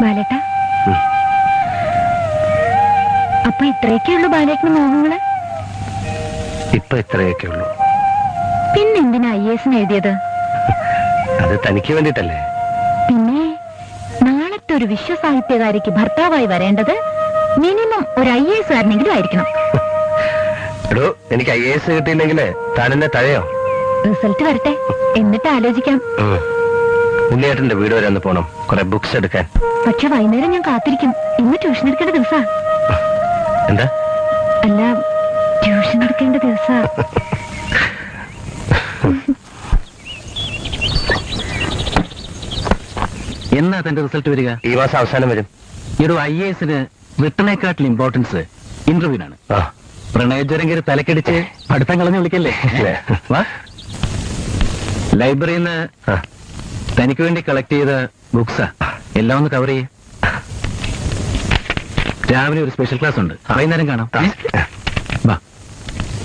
ബാലേട്ട ഉം. അപ്പൊ ഇത്രയൊക്കെ ഉള്ളൂ ബാലേട്ടന് മോഹങ്ങള് ഇപ്പൊ ഇത്രയൊക്കെ ഉള്ളൂ പിന്നെന്തിനാ ഐ എസിന് എഴുതിയത് അത് തനിക്ക് വേണ്ടിട്ടല്ലേ പിന്നെ നാളത്തെ ഒരു വിശ്വസാഹിത്യകാരിക്ക് ഭർത്താവായി വരേണ്ടത് മിനിമം ഒരു ഐ എസ് കാരനെങ്കിലും ആയിരിക്കണം എടോ എനിക്ക് ഐ എസ് കിട്ടിയില്ലെങ്കിൽ താൻ എന്നെ തഴയോ റിസൾട്ട് വരട്ടെ എന്നിട്ട് ആലോചിക്കാം ഉം. ഉണ്ണിയേട്ടന്റെ വീട് വരെ ഒന്ന് പോണം കുറെ ബുക്സ് എടുക്കാൻ പക്ഷെ വൈകുന്നേരം ഞാൻ കാത്തിരിക്കും ഇന്ന് ട്യൂഷൻ എടുക്കേണ്ട ദിവസാ എന്താ അല്ല ട്യൂഷൻ എടുക്കേണ്ട ദിവസാ എന്നാ തന്റെ റിസൾട്ട് വരിക ഈ മാസം അവസാനം വരും ഒരു ഐ എസിന് റിട്ടണേക്കാട്ടിൽ ഇമ്പോർട്ടൻസ് ഇന്റർവ്യൂവിനാണ് ആ പ്രണയജ്വരം കയറി തലക്കടിച്ച് പഠിത്തം കളഞ്ഞ് വിളിക്കല്ലേ ഇല്ലേ? വാ ലൈബ്രറിയിൽ നിന്ന് ആ. തനിക്ക് വേണ്ടി കളക്ട് ചെയ്ത ബുക്സാ എല്ലാം ഒന്ന് കവർ ചെയ്യേ രാവിലെ ഒരു സ്പെഷ്യൽ ക്ലാസ് ഉണ്ട് വൈകുന്നേരം കാണാം ആ. ഏ?